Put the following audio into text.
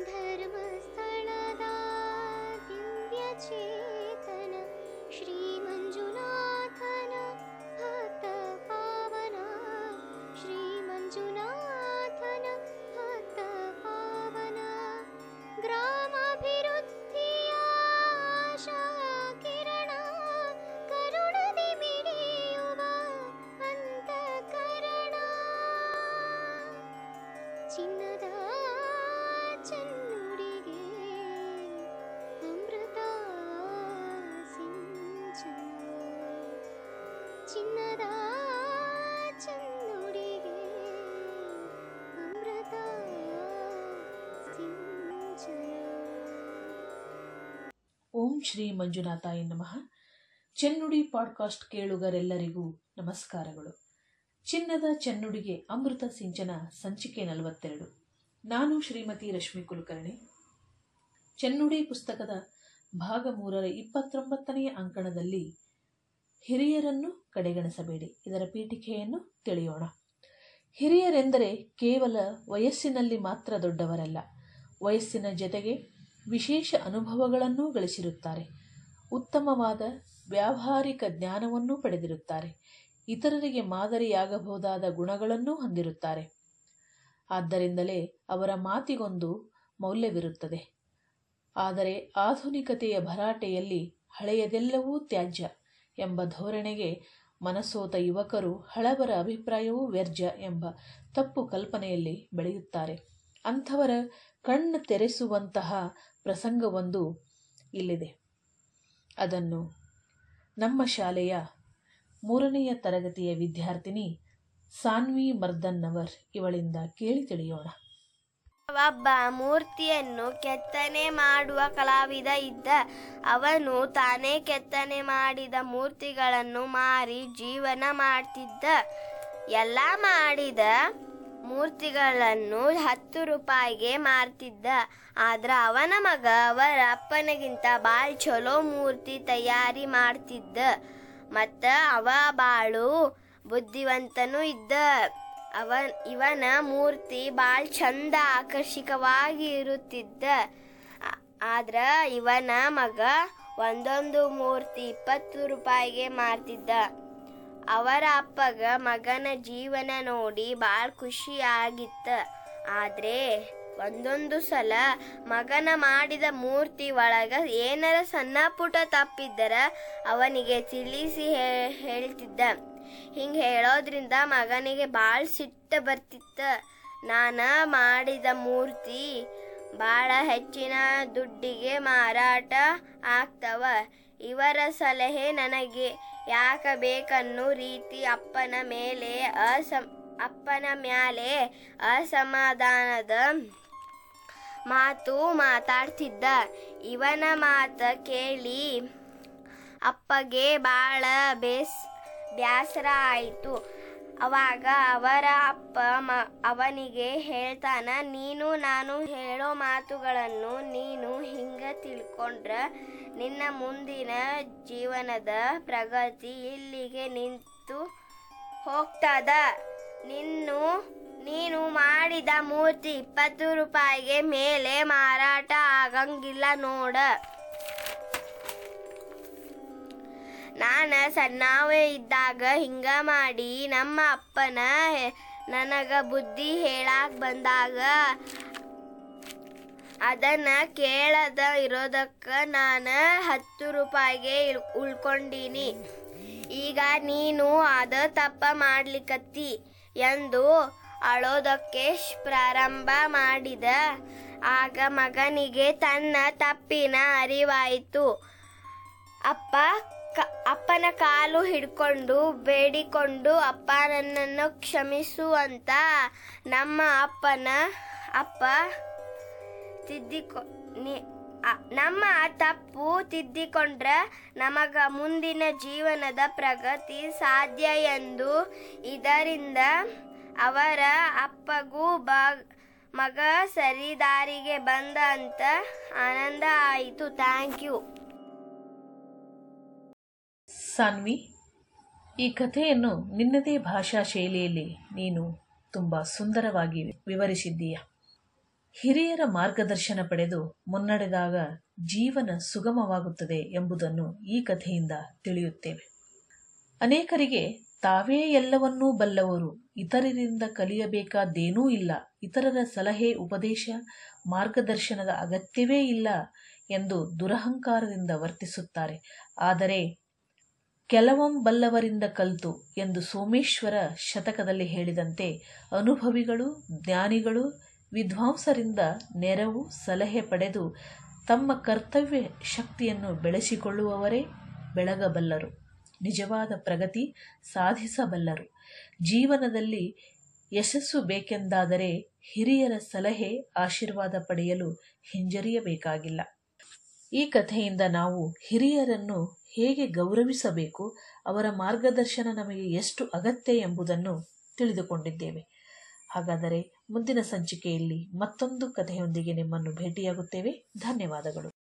ಧರ್ಮಸ್ಥಳದ ದಿವ್ಯ ಚೇತನ ಶ್ರೀ ಮಂಜುನಾಥನ ಭಕ್ತ ಪಾವನ ಶ್ರೀ ಮಂಜುನಾಥನ ಭಕ್ತ ಪಾವನ ಗ್ರಾಮಾಭಿವೃದ್ಧಿಯ ಆಶಾ ಕಿರಣ ಕರುಣದಿ ಮಿಡಿಯುವ ಅಂತಃಕರಣ ಚಿನ್ನದ ಚೆನ್ನುಡಿಗೆ ಅಮೃತ ಸಿಂಚನ ಚಿನ್ನದ ಚೆನ್ನುಡಿಗೆ ಅಮೃತ ಸಿಂಚನ ಓಂ ಶ್ರೀ ಮಂಜುನಾಥಾಯ ನಮಃ ಚೆನ್ನುಡಿ ಪಾಡ್ಕಾಸ್ಟ್ ಕೇಳುಗರೆಲ್ಲರಿಗೂ ನಮಸ್ಕಾರಗಳು ಚಿನ್ನದ ಚೆನ್ನುಡಿಗೆ ಅಮೃತ ಸಿಂಚನ ಸಂಚಿಕೆ ನಲವತ್ತೆರಡು ನಾನು ಶ್ರೀಮತಿ ರಶ್ಮಿ ಕುಲಕರ್ಣಿ ಚೆನ್ನುಡಿ ಪುಸ್ತಕದ ಭಾಗ ಮೂರರ ಇಪ್ಪತ್ತೊಂಬತ್ತನೆಯ ಅಂಕಣದಲ್ಲಿ ಹಿರಿಯರನ್ನು ಕಡೆಗಣಿಸಬೇಡಿ ಇದರ ಪೀಠಿಕೆಯನ್ನು ತಿಳಿಯೋಣ ಹಿರಿಯರೆಂದರೆ ಕೇವಲ ವಯಸ್ಸಿನಲ್ಲಿ ಮಾತ್ರ ದೊಡ್ಡವರಲ್ಲ ವಯಸ್ಸಿನ ಜೊತೆಗೆ ವಿಶೇಷ ಅನುಭವಗಳನ್ನೂ ಗಳಿಸಿರುತ್ತಾರೆ ಉತ್ತಮವಾದ ವ್ಯಾವಹಾರಿಕ ಜ್ಞಾನವನ್ನೂ ಪಡೆದಿರುತ್ತಾರೆ ಇತರರಿಗೆ ಮಾದರಿಯಾಗಬಹುದಾದ ಗುಣಗಳನ್ನೂ ಹೊಂದಿರುತ್ತಾರೆ ಆದ್ದರಿಂದಲೇ ಅವರ ಮಾತಿಗೊಂದು ಮೌಲ್ಯವಿರುತ್ತದೆ ಆದರೆ ಆಧುನಿಕತೆಯ ಭರಾಟೆಯಲ್ಲಿ ಹಳೆಯದೆಲ್ಲವೂ ತ್ಯಾಜ್ಯ ಎಂಬ ಧೋರಣೆಗೆ ಮನಸೋತ ಯುವಕರು ಹಳಬರ ಅಭಿಪ್ರಾಯವೂ ವ್ಯರ್ಜ ಎಂಬ ತಪ್ಪು ಕಲ್ಪನೆಯಲ್ಲಿ ಬೆಳೆಯುತ್ತಾರೆ ಅಂಥವರ ಕಣ್ಣು ತೆರೆಸುವಂತಹ ಪ್ರಸಂಗವೊಂದು ಇಲ್ಲಿದೆ ಅದನ್ನು ನಮ್ಮ ಶಾಲೆಯ ಮೂರನೆಯ ತರಗತಿಯ ವಿದ್ಯಾರ್ಥಿನಿ ಸಾನ್ವಿ ಮರ್ದನ್ನವರ್ ಇವಳಿಂದ ಕೇಳಿ ತಿಳಿಯೋಣ ಒಬ್ಬ ಮೂರ್ತಿಯನ್ನು ಕೆತ್ತನೆ ಮಾಡುವ ಕಲಾವಿದ ಇದ್ದ ಅವನು ತಾನೇ ಕೆತ್ತನೆ ಮಾಡಿದ ಮೂರ್ತಿಗಳನ್ನು ಮಾರಿ ಜೀವನ ಮಾಡ್ತಿದ್ದ ಎಲ್ಲ ಮಾಡಿದ ಮೂರ್ತಿಗಳನ್ನು ಹತ್ತು ರೂಪಾಯಿಗೆ ಮಾರ್ತಿದ್ದ ಆದ್ರ ಅವನ ಮಗ ಅವರ ಅಪ್ಪನಿಗಿಂತ ಬಾಳ್ ಚಲೋ ಮೂರ್ತಿ ತಯಾರಿ ಮಾಡ್ತಿದ್ದ ಮತ್ತ ಅವ ಬಾಳು ಬುದ್ಧಿವಂತನೂ ಇದ್ದ ಅವನ್ ಇವನ ಮೂರ್ತಿ ಬಾಳ್ ಚಂದ ಆಕರ್ಷಕವಾಗಿ ಇರುತ್ತಿದ್ದ ಆ- ಆದ್ರ ಇವನ ಮಗ ಒಂದೊಂದು ಮೂರ್ತಿ ಇಪ್ಪತ್ತು ರೂಪಾಯಿಗೆ ಮಾರ್ತಿದ್ದ ಅವರ ಅಪ್ಪಗ ಮಗನ ಜೀವನ ನೋಡಿ ಭಾಳ ಖುಷಿ ಆಗಿತ್ತ ಆದ್ರೆ ಒಂದೊಂದು ಸಲ ಮಗನ ಮಾಡಿದ ಮೂರ್ತಿ ಒಳಗ ಏನಾರ ಸಣ್ಣ ಪುಟ ತಪ್ಪಿದ್ದರ ಅವನಿಗೆ ತಿಳಿಸಿ ಹೇ- ಹೇಳ್ತಿದ್ದ ಹಿಂಗ್ ಹೇಳೋದ್ರಿಂದ ಮಗನಿಗೆ ಭಾಳ ಸಿಟ್ಟು ಬರ್ತಿತ್ತ ನಾನ ಮಾಡಿದ ಮೂರ್ತಿ ಭಾಳ ಹೆಚ್ಚಿನ ದುಡ್ಡಿಗೆ ಮಾರಾಟ ಆಗ್ತವ ಇವರ ಸಲಹೆ ನನಗೆ ಯಾಕ ಬೇಕನ್ನೋ ರೀತಿ ಅಪ್ಪನ ಮೇಲೆ ಅಸಮ್ ಅಪ್ಪನ ಮ್ಯಾಲೆ ಅಸಮಾಧಾನದ ಮಾತು ಮಾತಾಡ್ತಿದ್ದ ಇವನ ಮಾತ ಕೇಳಿ ಅಪ್ಪಗೆ ಭಾಳ ಬೇಸ್ ಬ್ಯಾಸರ ಆಯಿತು ಅವಾಗ ಅವರ ಅಪ್ಪ ಮ ಅವನಿಗೆ ಹೇಳ್ತಾನ ನೀನು ನಾನು ಹೇಳೋ ಮಾತುಗಳನ್ನು ನೀನು ಹಿಂಗ ತಿಳ್ಕೊಂಡ್ರ ನಿನ್ನ ಮುಂದಿನ ಜೀವನದ ಪ್ರಗತಿ ಇಲ್ಲಿಗೆ ನಿಂತು ಹೋಗ್ತದ ನಿನ್ನು ನೀನು ಮಾಡಿದ ಮೂರ್ತಿ ಇಪ್ಪತ್ತು ರೂಪಾಯಿಗೆ ಮೇಲೆ ಮಾರಾಟ ಆಗಂಗಿಲ್ಲ ನೋಡ ನಾನ ಸಣ್ಣವ ಇದ್ದಾಗ ಹಿಂಗ ಮಾಡಿ ನಮ್ಮ ಅಪ್ಪನ ಹೆ- ನನಗ ಬುದ್ಧಿ ಹೇಳಾಕ್ ಬಂದಾಗ ಅದನ್ನ ಕೇಳದ ಇರೋದಕ್ಕ ನಾನ ಹತ್ತು ರೂಪಾಯಿಗೆ ಇಳ್- ಉಳ್ಕೊಂಡೀನಿ ಈಗ ನೀನು ಅದ ತಪ್ಪ ಮಾಡ್ಲಿಕತ್ತಿ ಎಂದು ಅಳೋದಕ್ಕೆ ಶ್- ಪ್ರಾರಂಭ ಮಾಡಿದ ಆಗ ಮಗನಿಗೆ ತನ್ನ ತಪ್ಪಿನ ಅರಿವಾಯಿತು ಅಪ್ಪ ಕ- ಅಪ್ಪನ ಕಾಲು ಹಿಡ್ಕೊಂಡು ಬೇಡಿಕೊಂಡು ಅಪ್ಪ ನನ್ನನ್ನು ಕ್ಷಮಿಸು ಅಂತ ನಮ್ಮ ಅಪ್ಪನ ಅಪ್ಪ ತಿದ್ದಿಕೊ ನಿ- ಅ- ನಮ್ಮ ತಪ್ಪು ತಿದ್ದಿಕೊಂಡ್ರ ನಮಗ ಮುಂದಿನ ಜೀವನದ ಪ್ರಗತಿ ಸಾಧ್ಯ ಎಂದು ಇದರಿಂದ ಅವರ ಅಪ್ಪಗೂ ಬ ಮಗ ಸರಿ ದಾರಿಗೆ ಬಂದ ಅಂತ ಆನಂದ ಆಯಿತು ಥ್ಯಾಂಕ್ ಯು ಸಾನ್ವಿ ಈ ಕಥೆಯನ್ನು ನಿನ್ನದೇ ಭಾಷಾ ಶೈಲಿಯಲ್ಲಿ ನೀನು ತುಂಬ ಸುಂದರವಾಗಿ ವಿವರಿಸಿದ್ದೀಯ ಹಿರಿಯರ ಮಾರ್ಗದರ್ಶನ ಪಡೆದು ಮುನ್ನಡೆದಾಗ ಜೀವನ ಸುಗಮವಾಗುತ್ತದೆ ಎಂಬುದನ್ನು ಈ ಕಥೆಯಿಂದ ತಿಳಿಯುತ್ತೇವೆ ಅನೇಕರಿಗೆ ತಾವೇ ಎಲ್ಲವನ್ನೂ ಬಲ್ಲವರು ಇತರರಿಂದ ಕಲಿಯಬೇಕಾದೇನೂ ಇಲ್ಲ ಇತರರ ಸಲಹೆ ಉಪದೇಶ ಮಾರ್ಗದರ್ಶನದ ಅಗತ್ಯವೇ ಇಲ್ಲ ಎಂದು ದುರಹಂಕಾರದಿಂದ ವರ್ತಿಸುತ್ತಾರೆ ಆದರೆ ಕೆಲವಂ ಬಲ್ಲವರಿಂದ ಕಲ್ತು ಎಂದು ಸೋಮೇಶ್ವರ ಶತಕದಲ್ಲಿ ಹೇಳಿದಂತೆ ಅನುಭವಿಗಳು ಜ್ಞಾನಿಗಳು ವಿದ್ವಾಂಸರಿಂದ ನೆರವು ಸಲಹೆ ಪಡೆದು ತಮ್ಮ ಕರ್ತವ್ಯ ಶಕ್ತಿಯನ್ನು ಬೆಳೆಸಿಕೊಳ್ಳುವವರೇ ಬೆಳಗಬಲ್ಲರು ನಿಜವಾದ ಪ್ರಗತಿ ಸಾಧಿಸಬಲ್ಲರು ಜೀವನದಲ್ಲಿ ಯಶಸ್ಸು ಬೇಕೆಂದಾದರೆ ಹಿರಿಯರ ಸಲಹೆ ಆಶೀರ್ವಾದ ಪಡೆಯಲು ಹಿಂಜರಿಯಬೇಕಾಗಿಲ್ಲ ಈ ಕಥೆಯಿಂದ ನಾವು ಹಿರಿಯರನ್ನು ಹೇಗೆ ಗೌರವಿಸಬೇಕು ಅವರ ಮಾರ್ಗದರ್ಶನ ನಮಗೆ ಎಷ್ಟು ಅಗತ್ಯ ಎಂಬುದನ್ನು ತಿಳಿದುಕೊಂಡಿದ್ದೇವೆ ಹಾಗಾದರೆ ಮುಂದಿನ ಸಂಚಿಕೆಯಲ್ಲಿ ಮತ್ತೊಂದು ಕಥೆಯೊಂದಿಗೆ ನಿಮ್ಮನ್ನು ಭೇಟಿಯಾಗುತ್ತೇವೆ ಧನ್ಯವಾದಗಳು